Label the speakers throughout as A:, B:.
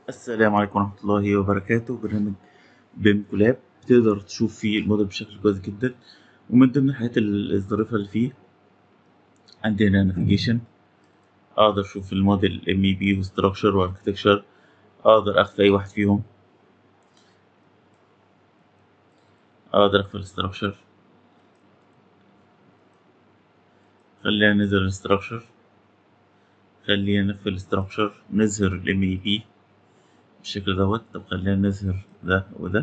A: السلام عليكم ورحمة الله وبركاته برنامج بيم كولاب تقدر تشوف فيه الموديل بشكل كويس جدا ومن ضمن الحاجات ال- الظريفة اللي فيه عندي هنا نافيجيشن اقدر اشوف الموديل ام اي بي وستراكشر واركتكشر اقدر اخفي اي واحد فيهم اقدر اخفي الستراكشر خلينا نظهر الستراكشر خلينا نقفل الستراكشر نظهر الام اي بي بالشكل دوت طب خلينا نظهر ده وده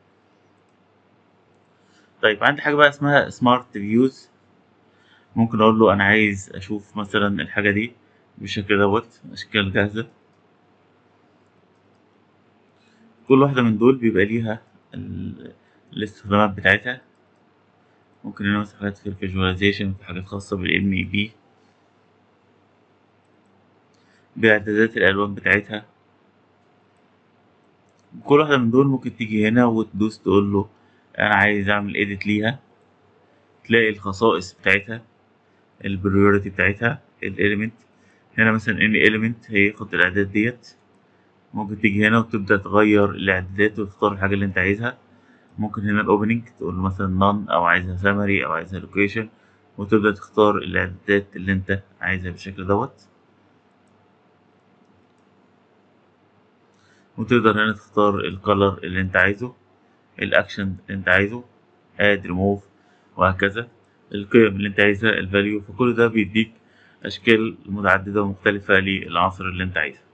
A: طيب عندي حاجة بقى اسمها سمارت فيوز ممكن اقول له انا عايز اشوف مثلا الحاجة دي بالشكل دوت اشكال جاهزة كل واحدة من دول بيبقى ليها ال- الاستخدامات بتاعتها ممكن هنا مثلا حاجات في الفيجواليزيشن في حاجات خاصة بالام اي بي بإعدادات الألوان بتاعتها كل واحدة من دول ممكن تيجي هنا وتدوس تقول له أنا عايز أعمل إيديت ليها تلاقي الخصائص بتاعتها البريوريتي بتاعتها الإيليمنت هنا مثلا إن إيليمنت هياخد الإعداد ديت ممكن تيجي هنا وتبدأ تغير الإعدادات وتختار الحاجة اللي أنت عايزها ممكن هنا الأوبننج تقول له مثلا نون أو عايزها سمري أو عايزها لوكيشن وتبدأ تختار الإعدادات اللي أنت عايزها بالشكل دوت وتقدر هنا تختار الكالر اللي انت عايزه الاكشن اللي انت عايزه اد ريموف وهكذا القيم اللي انت عايزها الفاليو فكل ده بيديك اشكال متعدده ومختلفه للعناصر اللي انت عايزها